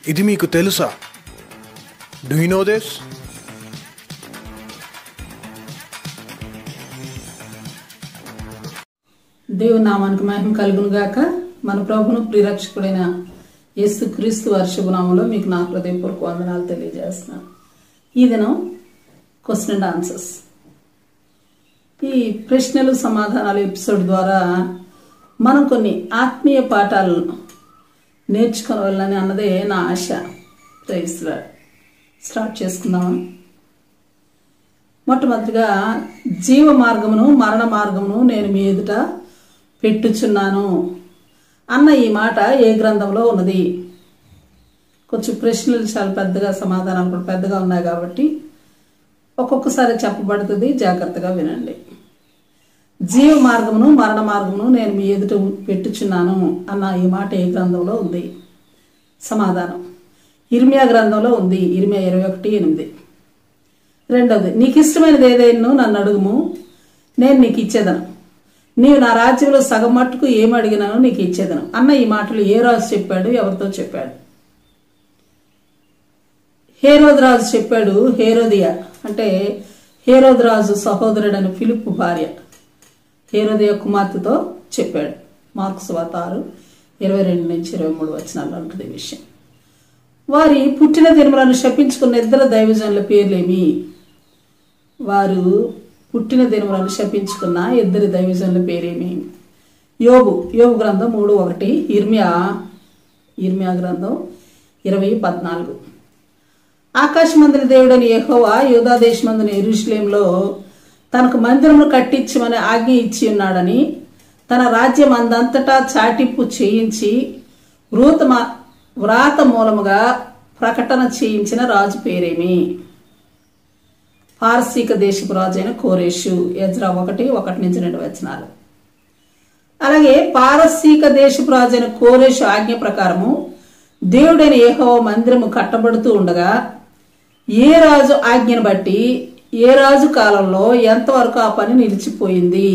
ఇది మీకు తెలుసా డూ యూ నో దిస్ దేవుని నామానికి మహిమ కలుగును గాక మన ప్రభును ప్రిరక్షకుడైన యేసు క్రీస్తు వర్షభనామంలో మీకు నా హృదయపూర్వక వందనాలు తెలియజేస్తున్నాను ఈ దినం క్వశ్చన్ అండ్ ఆన్సర్స్ ఈ ప్రశ్నలు సమాధానాలు ఎపిసోడ్ ద్వారా మనం కొన్ని ఆత్మీయ పాఠాలను నేర్చుకోవాలని అన్నదే నా ఆశ ప్రైస్లా స్టార్ట్ చేసుకుందామా మొట్టమొదటిగా జీవ మార్గమును మరణ మార్గమును నేను మీ ఎదుట పెట్టుచున్నాను అన్న ఈ మాట ఏ గ్రంథంలో ఉన్నది కొంచెం ప్రశ్నలు చాలా పెద్దగా సమాధానాలు కూడా పెద్దగా ఉన్నాయి కాబట్టి ఒక్కొక్కసారి చెప్పబడుతుంది జాగ్రత్తగా వినండి జీవ మార్గమును మరణ మార్గమును నేను మీ ఎదుట పెట్టుచున్నాను అన్న ఈ మాట ఏ గ్రంథంలో ఉంది సమాధానం ఇర్మియా గ్రంథంలో ఉంది ఇర్మియా ఇరవై ఒకటి ఎనిమిది రెండవది నీకు ఇష్టమైనది ఏదైనా నన్ను అడుగుము నేను నీకు ఇచ్చేదను నీవు నా రాజ్యంలో సగం మట్టుకు ఏమి అడిగినానో నీకు ఇచ్చేదను అన్న ఈ మాటలు ఏ రాజు చెప్పాడు ఎవరితో చెప్పాడు హేరోద్ రాజు చెప్పాడు హేరోదియా అంటే హేరోద్ రాజు సహోదరుడని ఫిలిప్ భార్య హేరోదియ కుమార్తెతో చెప్పాడు మార్క్స్ వార్త ఆరు ఇరవై రెండు నుంచి ఇరవై మూడు వచనాల్లో ఉంటుంది ఈ విషయం వారి పుట్టిన దినములను శపించుకున్న ఇద్దరు దైవజనుల పేర్లేమి వారు పుట్టిన దినములను శపించుకున్న ఇద్దరి దైవజనుల పేరేమి యోగు యోగు గ్రంథం మూడు ఒకటి ఇర్మియా ఇర్మియా గ్రంథం ఇరవై పద్నాలుగు ఆకాశమందుని దేవుడని యెహోవా యూదా దేశమందుని ఎరుషులేంలో తనకు మందిరమును కట్టించమని ఆజ్ఞ ఇచ్చి ఉన్నాడని తన రాజ్యం అందంతటా చాటింపు చేయించి వ్రూత వ్రాత మూలముగా ప్రకటన చేయించిన రాజు పేరేమి పారసీక దేశపు రాజు అయిన కోరేషు ఎజ్రా ఒకటి ఒకటి నుంచి రెండు వచనాలు అలాగే పారసీక దేశపు రాజు అయిన కోరేషు ఆజ్ఞ ప్రకారము దేవుడైన ఏహో మందిరము కట్టబడుతూ ఉండగా ఏ రాజు ఆజ్ఞను బట్టి ఏ రాజు కాలంలో ఎంతవరకు ఆ పని నిలిచిపోయింది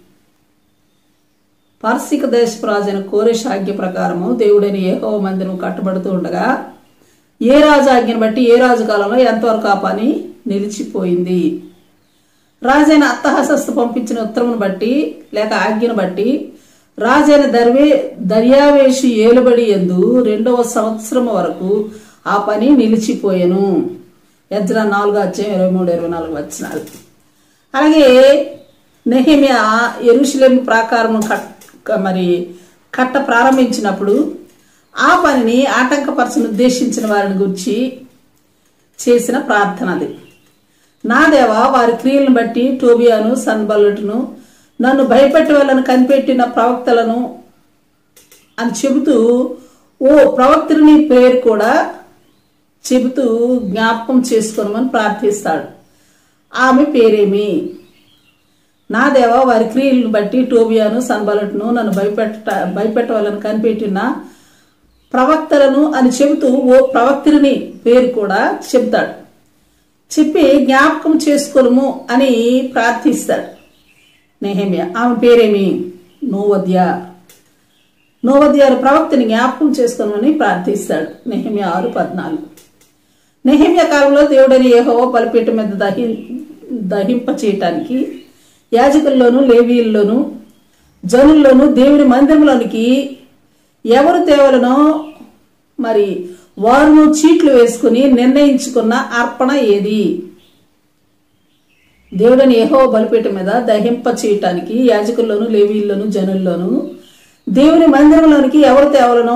పార్సిక దేశపు రాజైన కోరేష్ ఆజ్ఞ ప్రకారము దేవుడైన ఏహో మందిరం కట్టబడుతూ ఉండగా ఏ రాజు ఆజ్ఞను బట్టి ఏ రాజు కాలంలో ఎంతవరకు ఆ పని నిలిచిపోయింది రాజైన అత్తహసస్తు పంపించిన ఉత్తరమును బట్టి లేక ఆజ్ఞను బట్టి రాజైన దర్వే దర్యావేషి ఏలుబడి ఎందు రెండవ సంవత్సరం వరకు ఆ పని నిలిచిపోయెను ఎజ్రా నాలుగు అధ్యాయం ఇరవై మూడు ఇరవై నాలుగు వచ్చినాలు అలాగే నెహిమియా ఎరుషులేం ప్రాకారం కట్ మరి కట్ట ప్రారంభించినప్పుడు ఆ పనిని ఆటంకపరచను ఉద్దేశించిన వారిని గురించి చేసిన ప్రార్థన అది నా దేవ వారి క్రియలను బట్టి టోబియాను సన్బల్లుటును నన్ను భయపెట్టి వాళ్ళను కనిపెట్టిన ప్రవక్తలను అని చెబుతూ ఓ ప్రవక్తని పేరు కూడా చెబుతూ జ్ఞాపకం చేసుకోనమని ప్రార్థిస్తాడు ఆమె పేరేమి నా దేవ వారి క్రియలను బట్టి టోబియాను సన్బలట్ను నన్ను భయపెట్ట భయపెట్టవాలని కనిపెట్టిన ప్రవక్తలను అని చెబుతూ ఓ ప్రవక్తని పేరు కూడా చెబుతాడు చెప్పి జ్ఞాపకం చేసుకోనము అని ప్రార్థిస్తాడు నెహమ్య ఆమె పేరేమి నోవద్య నోవద్య ప్రవక్తని జ్ఞాపకం చేసుకోనమని ప్రార్థిస్తాడు నెహమ్య ఆరు పద్నాలుగు నెహమ్య కాలంలో దేవుడని ఏహో బలిపీఠం మీద దహి దహింప చేయటానికి యాజకుల్లోను లేవీల్లోను జనుల్లోను దేవుని మందిరంలోనికి ఎవరు తేవలనో మరి వారును చీట్లు వేసుకుని నిర్ణయించుకున్న అర్పణ ఏది దేవుడని ఏహో బలిపీఠం మీద దహింప చేయటానికి యాజకుల్లోను లేవీల్లోను జనుల్లోను దేవుని మందిరంలోనికి ఎవరు తేవలనో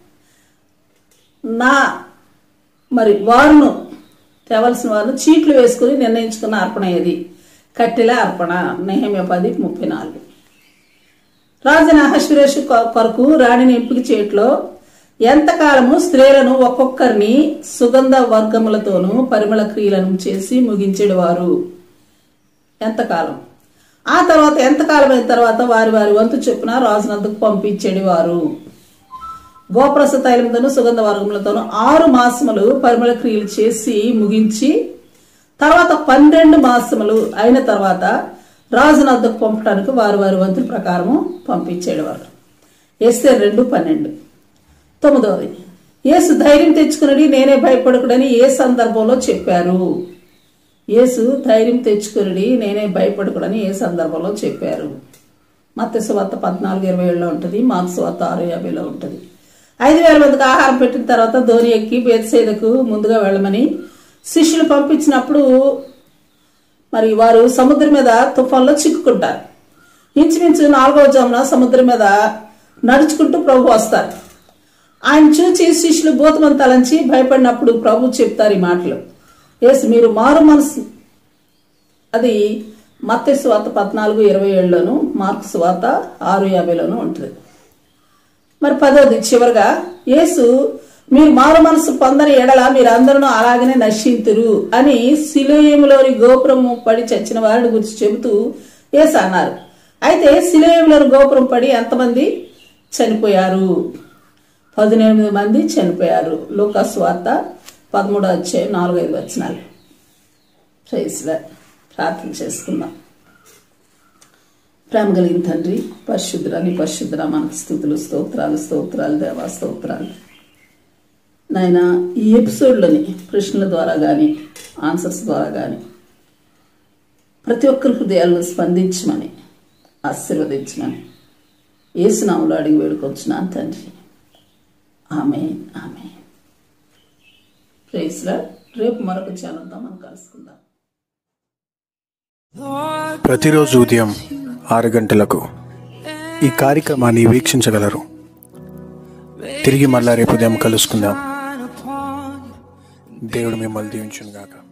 నా మరి వారును తేవలసిన వారు చీట్లు వేసుకుని నిర్ణయించుకున్న అర్పణ ఏది కట్టెల అర్పణ నెహమ్య పది ముప్పై నాలుగు రాజున అహశ్వరేషు కొరకు రాణిని ఎంపిక చేయట్లో ఎంతకాలము స్త్రీలను ఒక్కొక్కరిని సుగంధ వర్గములతోనూ పరిమళ క్రియలను చేసి ముగించేవారు ఎంతకాలం ఆ తర్వాత ఎంతకాలం అయిన తర్వాత వారి వారి వంతు చొప్పున రాజునందుకు పంపించేవారు గోప్రస తైలంతోనూ సుగంధ వర్గములతోనూ ఆరు మాసములు పరిమళ క్రియలు చేసి ముగించి తర్వాత పన్నెండు మాసములు అయిన తర్వాత రాజును వద్దకు పంపడానికి వారి వారి వంతుల ప్రకారము పంపించేవారు ఎస్తే రెండు పన్నెండు తొమ్మిదవది యేసు ధైర్యం తెచ్చుకునడి నేనే భయపడకుడని ఏ సందర్భంలో చెప్పారు యేసు ధైర్యం తెచ్చుకునడి నేనే భయపడకుడని ఏ సందర్భంలో చెప్పారు మత్స్య వార్త పద్నాలుగు ఇరవై ఏడులో ఉంటుంది మార్క్స్ వార్త ఆరు యాభైలో ఉంటుంది ఐదు వేల మందికి ఆహారం పెట్టిన తర్వాత ధోని ఎక్కి బేతసేదకు ముందుగా వెళ్ళమని శిష్యులు పంపించినప్పుడు మరి వారు సముద్రం మీద తుఫాన్లో చిక్కుకుంటారు ఇంచుమించు నాలుగవ జామున సముద్రం మీద నడుచుకుంటూ ప్రభు వస్తారు ఆయన చూచి శిష్యులు భూతమని తలంచి భయపడినప్పుడు ప్రభు చెప్తారు ఈ మాటలు ఎస్ మీరు మారు మనసు అది మత్స్య స్వాత పద్నాలుగు ఇరవై ఏడులోను మార్క్ స్వాత ఆరు యాభైలోను ఉంటుంది మరి పదోది చివరిగా యేసు మీరు మారు మనసు పొందని ఎడల మీరు అందరూ అలాగనే నశింతురు అని శిలోయములోని గోపురము పడి చచ్చిన వారిని గురించి చెబుతూ యేసు అన్నారు అయితే శిలోయములోని గోపురం పడి ఎంతమంది చనిపోయారు పదినెనిమిది మంది చనిపోయారు లూకాస్ వార్త పదమూడో వచ్చే నాలుగు ఐదు వచ్చినాలు ప్రైస్లా ప్రార్థన చేసుకుందాం ప్రేమ కలిగిన తండ్రి పరిశుద్ధురాని పరిశుద్ధుర మనకు స్థుతులు స్తోత్రాలు స్తోత్రాలు దేవా స్తోత్రాలు నాయన ఈ ఎపిసోడ్లోని ప్రశ్నల ద్వారా కానీ ఆన్సర్స్ ద్వారా కానీ ప్రతి ఒక్కరి హృదయాలను స్పందించమని ఆశీర్వదించమని ఏసునాములు అడిగి వేడుకొచ్చున్నాను తండ్రి ఆమె ఆమె ప్రేస్లా రేపు మరొక ఛానల్తో మనం కలుసుకుందాం ప్రతిరోజు ఉదయం ఆరు గంటలకు ఈ కార్యక్రమాన్ని వీక్షించగలరు తిరిగి మళ్ళా రేపు ఉదయం కలుసుకుందాం దేవుడు మిమ్మల్ని దీవించును గాక